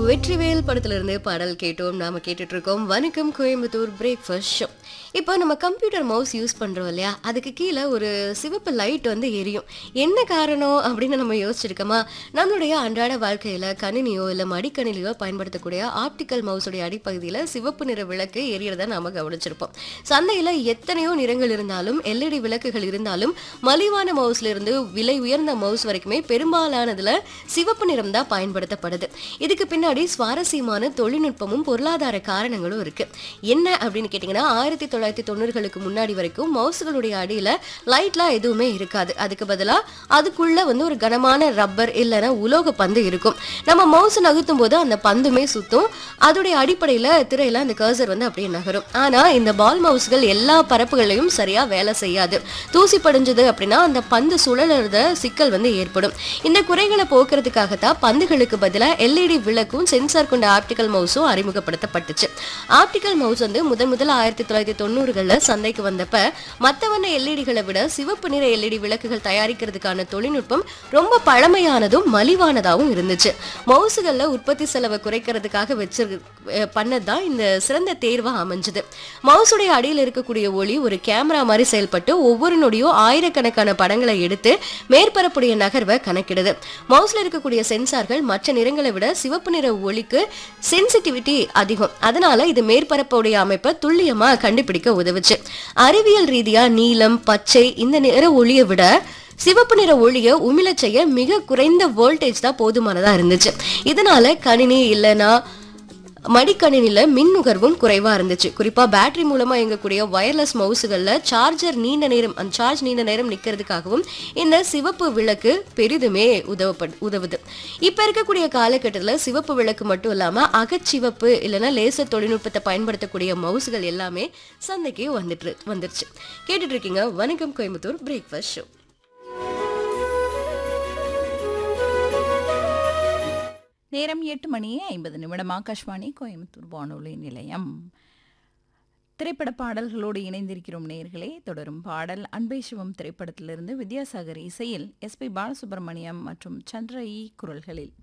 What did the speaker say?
வெற்றிவேல் படத்துல இருந்து பாடல் கேட்டோம் நாம கேட்டுட்டு இருக்கோம் வணக்கம் கோயம்புத்தூர் பிரேக்ஃபாஸ்ட் ஷோ இப்போ நம்ம கம்ப்யூட்டர் மவுஸ் யூஸ் பண்றோம் இல்லையா அதுக்கு கீழே ஒரு சிவப்பு லைட் வந்து எரியும் என்ன காரணம் அப்படின்னு நம்ம யோசிச்சிருக்கோமா நம்மளுடைய அன்றாட வாழ்க்கையில கணினியோ இல்ல மடிக்கணினியோ பயன்படுத்தக்கூடிய ஆப்டிக்கல் மவுஸுடைய அடிப்பகுதியில சிவப்பு நிற விளக்கு எரியறத நாம கவனிச்சிருப்போம் சந்தையில எத்தனையோ நிறங்கள் இருந்தாலும் எல்இடி விளக்குகள் இருந்தாலும் மலிவான மவுஸ்ல இருந்து விலை உயர்ந்த மவுஸ் வரைக்குமே பெரும்பாலானதுல சிவப்பு நிறம் தான் பயன்படுத்தப்படுது இதுக்கு பின்னாடி சுவாரஸ்யமான தொழில்நுட்பமும் பொருளாதார காரணங்களும் இருக்கு என்ன அப்படின்னு கேட்டிங்கன்னா ஆயிரத்தி தொள்ளாயிரத்தி தொண்ணூறுகளுக்கு முன்னாடி வரைக்கும் மவுஸ்களுடைய அடியில லைட்லாம் எதுவுமே இருக்காது அதுக்கு பதிலா அதுக்குள்ள வந்து ஒரு கனமான ரப்பர் இல்லைன்னா உலோக பந்து இருக்கும் நம்ம மவுஸ் நகர்த்தும் போது அந்த பந்துமே சுத்தும் அதோடைய அடிப்படையில திரையில அந்த கர்சர் வந்து அப்படியே நகரும் ஆனா இந்த பால் மவுஸ்கள் எல்லா பரப்புகளையும் சரியா வேலை செய்யாது தூசி படிஞ்சது அப்படின்னா அந்த பந்து சுழலுறத சிக்கல் வந்து ஏற்படும் இந்த குறைகளை போக்குறதுக்காகத்தான் பந்துகளுக்கு பதிலா எல்இடி விளக்கும் சென்சார் கொண்ட ஆப்டிக்கல் மவுஸும் அறிமுகப்படுத்தப்பட்டுச்சு ஆப்டிக்கல் மவுஸ் வந்து முதன் முதல் ஆயிரத்தி தொள்ளாயிரத்தி தொண்ணூறுகள்ல சந்தைக்கு வந்தப்ப மத்த வண்ண எல்இடிகளை விட சிவப்பு நிற எல்இடி விளக்குகள் தயாரிக்கிறதுக்கான தொழில்நுட்பம் ரொம்ப பழமையானதும் மலிவானதாகவும் இருந்துச்சு மவுஸுகள்ல உற்பத்தி செலவை குறைக்கிறதுக்காக வச்சிரு அஹ் பண்ணதுதான் இந்த சிறந்த தேர்வா அமைஞ்சது மவுஸுடைய அடியில் இருக்கக்கூடிய ஒளி ஒரு கேமரா மாதிரி செயல்பட்டு ஒவ்வொரு நொடியும் ஆயிரக்கணக்கான படங்களை எடுத்து மேற்பரப்புடைய நகர்வை கணக்கிடுது மவுஸ்ல இருக்கக்கூடிய சென்சார்கள் மற்ற நிறங்களை விட சிவப்பு நிற ஒளிக்கு சென்சிட்டிவிட்டி அதிகம் அதனால இது மேற்பரப்புடைய அமைப்பை துல்லியமா கண்டுபிடிக்க உதவுச்சு அறிவியல் ரீதியா நீலம் பச்சை இந்த நிற ஒளியை விட சிவப்பு நிற ஒளியை உமிழச் செய்ய மிக குறைந்த வோல்டேஜ் தான் போதுமானதா இருந்துச்சு இதனால கணினி இல்லைன்னா மடிக்கணினில மின் நுகர்வும் குறைவா இருந்துச்சு குறிப்பா பேட்டரி மூலமா இயங்கக்கூடிய வயர்லெஸ் மவுஸுகள்ல சார்ஜர் நீண்ட நேரம் அந்த சார்ஜ் நீண்ட நேரம் நிக்கிறதுக்காகவும் இந்த சிவப்பு விளக்கு பெரிதுமே உதவப்படு உதவுது இப்ப இருக்கக்கூடிய காலகட்டத்துல சிவப்பு விளக்கு மட்டும் இல்லாம அகச்சிவப்பு இல்லைன்னா லேசர் தொழில்நுட்பத்தை பயன்படுத்தக்கூடிய மவுஸுகள் எல்லாமே சந்தைக்கு வந்துட்டு வந்துருச்சு கேட்டுட்டு இருக்கீங்க வணக்கம் கோயம்புத்தூர் பிரேக்ஃபாஸ்ட் ஷோ நேரம் எட்டு மணி ஐம்பது நிமிடம் ஆகாஷ்வாணி கோயம்புத்தூர் வானொலி நிலையம் திரைப்பட பாடல்களோடு இணைந்திருக்கிறோம் நேர்களே தொடரும் பாடல் அன்பை சிவம் திரைப்படத்திலிருந்து வித்யாசாகர் இசையில் எஸ்பி பாலசுப்ரமணியம் மற்றும் சந்திர ஈ குரல்களில்